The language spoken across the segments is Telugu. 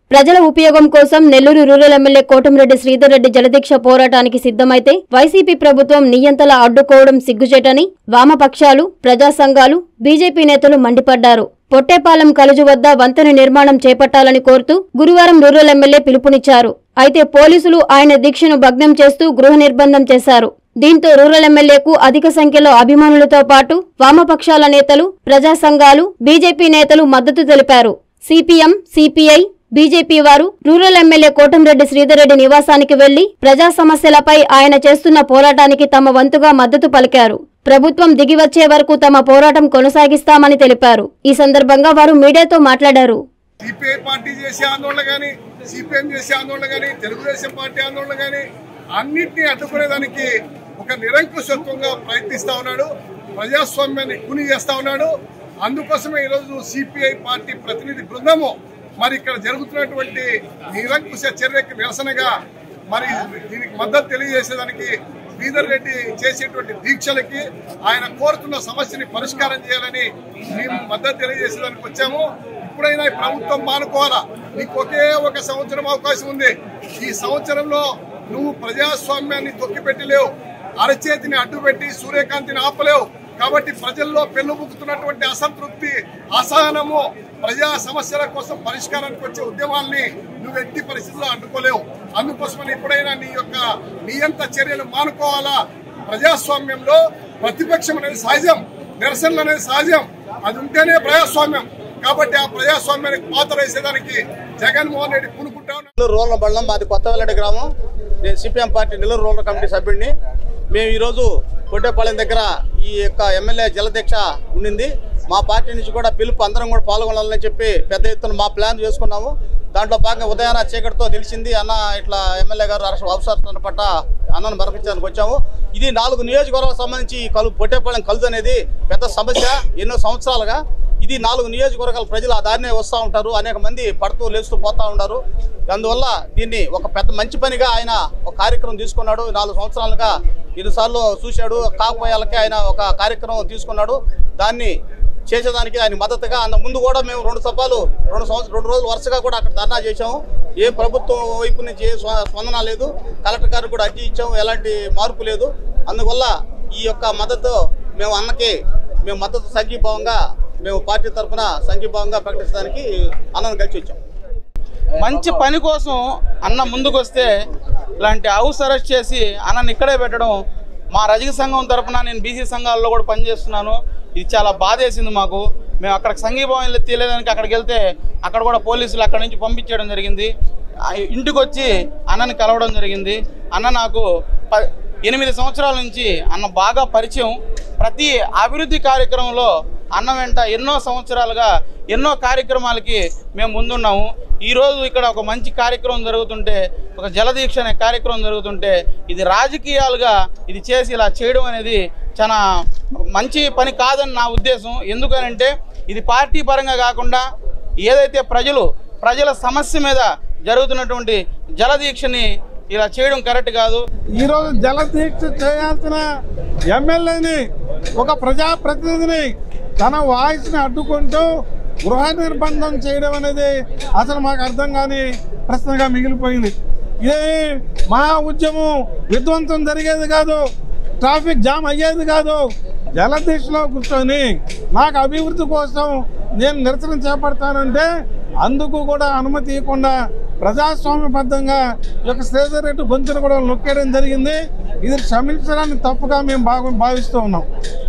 ప్రజల ఉపయోగం కోసం నెల్లూరు రూరల్ ఎమ్మెల్యే కోటమిరెడ్డి శ్రీధర్ రెడ్డి జలదీక్ష పోరాటానికి సిద్ధమైతే వైసీపీ ప్రభుత్వం నియంతలా అడ్డుకోవడం సిగ్గుచేటని వామపక్షాలు ప్రజా సంఘాలు బీజేపీ నేతలు మండిపడ్డారు పొట్టేపాలెం కలుజు వద్ద వంతెన నిర్మాణం చేపట్టాలని కోరుతూ గురువారం రూరల్ ఎమ్మెల్యే పిలుపునిచ్చారు అయితే పోలీసులు ఆయన దీక్షను భగ్నం చేస్తూ గృహ నిర్బంధం చేశారు దీంతో రూరల్ ఎమ్మెల్యేకు అధిక సంఖ్యలో అభిమానులతో పాటు వామపక్షాల నేతలు ప్రజా సంఘాలు బీజేపీ నేతలు మద్దతు తెలిపారు సిపిఎం సిపిఐ బీజేపీ వారు రూరల్ ఎమ్మెల్యే కోటంరెడ్డి శ్రీధర్ రెడ్డి నివాసానికి వెళ్లి ప్రజా సమస్యలపై ఆయన చేస్తున్న పోరాటానికి తమ వంతుగా మద్దతు పలికారు ప్రభుత్వం దిగివచ్చే వరకు తమ పోరాటం కొనసాగిస్తామని తెలిపారు ఈ సందర్భంగా వారు మీడియాతో మాట్లాడారు సిపిఐ పార్టీ చేసే ఆందోళన కానీ సిపిఎం చేసే ఆందోళన కానీ తెలుగుదేశం పార్టీ ఆందోళన కానీ అన్నింటినీ అడ్డుకునేదానికి ఒక నిరంకుశత్వంగా ప్రయత్నిస్తా ఉన్నాడు ప్రజాస్వామ్యాన్ని కుని చేస్తా ఉన్నాడు అందుకోసమే ఈరోజు సిపిఐ పార్టీ ప్రతినిధి బృందము మరి ఇక్కడ జరుగుతున్నటువంటి నిరంకుశ చర్యకి నిరసనగా మరి దీనికి మద్దతు తెలియజేసేదానికి శ్రీధర్ రెడ్డి చేసేటువంటి దీక్షలకి ఆయన కోరుతున్న సమస్యని పరిష్కారం చేయాలని మేము మద్దతు తెలియజేసేదానికి వచ్చాము ఇప్పుడైనా ఈ ప్రభుత్వం మానుకోవాలా నీకు ఒకే ఒక సంవత్సరం అవకాశం ఉంది ఈ సంవత్సరంలో నువ్వు ప్రజాస్వామ్యాన్ని తొక్కిపెట్టలేవు అరచేతిని అడ్డుపెట్టి సూర్యకాంతిని ఆపలేవు కాబట్టి ప్రజల్లో పెళ్లుబుకుతున్నటువంటి అసంతృప్తి అసహనము ప్రజా సమస్యల కోసం పరిష్కారానికి వచ్చే ఉద్యమాల్ని నువ్వు ఎట్టి పరిస్థితుల్లో అడ్డుకోలేవు అందుకోసమని ఎప్పుడైనా నీ యొక్క నియంత చర్యలు మానుకోవాలా ప్రజాస్వామ్యంలో ప్రతిపక్షం అనేది సహజం నిరసనలు అనేది సహజం అది ఉంటేనే ప్రజాస్వామ్యం కాబట్టి ఆ ప్రజాస్వామ్యానికి పాత్ర వేసేదానికి జగన్మోహన్ రెడ్డి పూనుకుంటా ఉన్నాడు. నెల్లూరు రూరల్ మండలం మాది కొత్త వెల్లడి గ్రామం నేను CPM party Nellore rural committee సభ్యుడిని మేము ఈరోజు కొట్టేపాలెం దగ్గర ఈ యొక్క ఎమ్మెల్యే జలదీక్ష ఉండింది మా పార్టీ నుంచి కూడా పిలుపు అందరం కూడా పాల్గొనాలని చెప్పి పెద్ద ఎత్తున మా ప్లాన్ చేసుకున్నాము దాంట్లో భాగంగా ఉదయాన చీకటితో తెలిసింది అన్న ఇట్లా ఎమ్మెల్యే గారు అరెస్ట్ అవసరం పట్ల అన్నను మరపించడానికి వచ్చాము ఇది నాలుగు నియోజకవర్గాలకు సంబంధించి ఈ కలు పొట్టేపాలెం కలుసు అనేది పెద్ద సమస్య ఎన్నో సంవత్సరాలుగా ఇది నాలుగు నియోజకవర్గాల ప్రజలు ఆ దారినే వస్తూ ఉంటారు అనేక మంది పడుతూ లేస్తూ పోతూ ఉంటారు అందువల్ల దీన్ని ఒక పెద్ద మంచి పనిగా ఆయన ఒక కార్యక్రమం తీసుకున్నాడు నాలుగు సంవత్సరాలుగా ఎన్నిసార్లు చూశాడు కాకపోయాలకే ఆయన ఒక కార్యక్రమం తీసుకున్నాడు దాన్ని చేసేదానికి ఆయన మద్దతుగా అంత ముందు కూడా మేము రెండు సభలు రెండు సంవత్సరం రెండు రోజులు వరుసగా కూడా అక్కడ ధర్నా చేశాము ఏ ప్రభుత్వం వైపు నుంచి ఏ స్వ- స్పందన లేదు కలెక్టర్ గారికి కూడా అర్జీ ఇచ్చాము ఎలాంటి మార్పు లేదు అందువల్ల ఈ యొక్క మద్దతు మేము అన్నకి మేము మద్దతు సంఘీభావంగా మేము పార్టీ తరఫున సంఘీభావంగా ప్రకటించడానికి అన్నను కలిసి వచ్చాం మంచి పని కోసం అన్న ముందుకు వస్తే ఇలాంటి హౌస్ అరెస్ట్ చేసి అన్నని ఇక్కడే పెట్టడం మా రజక సంఘం తరపున నేను బీసీ సంఘాల్లో కూడా పనిచేస్తున్నాను ఇది చాలా బాధేసింది మాకు మేము అక్కడ సంఘీభావం తీయలేదానికి అక్కడికి వెళ్తే అక్కడ కూడా పోలీసులు అక్కడ నుంచి పంపించడం జరిగింది ఆ ఇంటికి వచ్చి అన్నని కలవడం జరిగింది అన్న నాకు ప ఎనిమిది సంవత్సరాల నుంచి అన్న బాగా పరిచయం ప్రతి అభివృద్ధి కార్యక్రమంలో అన్న వెంట ఎన్నో సంవత్సరాలుగా ఎన్నో కార్యక్రమాలకి మేము ముందున్నాము ఈరోజు ఇక్కడ ఒక మంచి కార్యక్రమం జరుగుతుంటే ఒక జలదీక్ష అనే కార్యక్రమం జరుగుతుంటే ఇది రాజకీయాలుగా ఇది చేసి ఇలా చేయడం అనేది చాలా మంచి పని కాదని నా ఉద్దేశం ఎందుకనంటే ఇది పార్టీ పరంగా కాకుండా ఏదైతే ప్రజలు ప్రజల సమస్య మీద జరుగుతున్నటువంటి జలదీక్షని ఇలా చేయడం కరెక్ట్ కాదు ఈరోజు జలదీక్ష చేయాల్సిన ఎమ్మెల్యేని ఒక ప్రజాప్రతినిధిని తన వాయిస్ని అడ్డుకుంటూ గృహ నిర్బంధం చేయడం అనేది అసలు మాకు అర్థం కాని ప్రశ్నగా మిగిలిపోయింది ఇది మహా ఉద్యమం విధ్వంసం జరిగేది కాదు ట్రాఫిక్ జామ్ అయ్యేది కాదు జలదీక్షలో కూర్చొని నాకు అభివృద్ధి కోసం నేను నిరసన చేపడతానంటే అందుకు కూడా అనుమతి ఇవ్వకుండా ప్రజాస్వామ్యబద్ధంగా ఈ యొక్క శ్రీధర్ రెడ్డి గొంతును కూడా నొక్కేయడం జరిగింది ఇది క్షమించడానికి తప్పుగా మేము భావ భావిస్తూ ఉన్నాం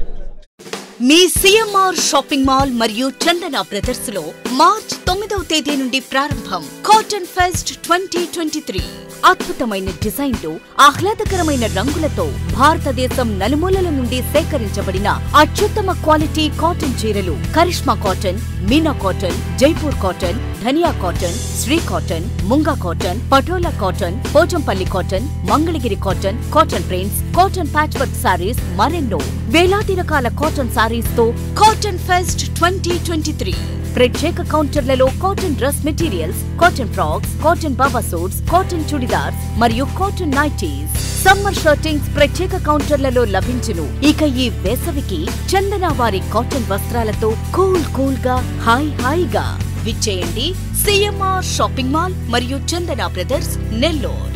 మీ సిఎంఆర్ షాపింగ్ మాల్ మరియు చందన బ్రదర్స్ లో మార్చ్ తొమ్మిదవ తేదీ నుండి ప్రారంభం cotton fest twenty twenty three అద్భుతమైన డిజైన్లు ఆహ్లాదకరమైన రంగులతో భారతదేశం నలుమూలల నుండి సేకరించబడిన అత్యుత్తమ క్వాలిటీ కాటన్ చీరలు Karishma cotton Meena cotton Jaipur cotton Dhaniya cotton Shri cotton Munga cotton Patola cotton Pochampalli cotton Mangalagiri cotton cotton prints cotton patch work saris మరెన్నో వేలాది రకాల కాటన్ సారీస్ తో cotton fest twenty twenty three ప్రత్యేక కౌంటర్లలో cotton dress materials cotton frocks cotton baba suits cotton churidars మరియు కాటన్ నైటీస్ సమ్మర్ షర్టింగ్స్ ప్రత్యేక కౌంటర్లలో లభించును ఇక ఈ వేసవికి చందన వారి కాటన్ వస్త్రాలతో కూల్ కూల్ గా హాయ్ హాయిగా విచ్చేయండి సిఎంఆర్ షాపింగ్ మాల్ మరియు చందన బ్రదర్స్ నెల్లూరు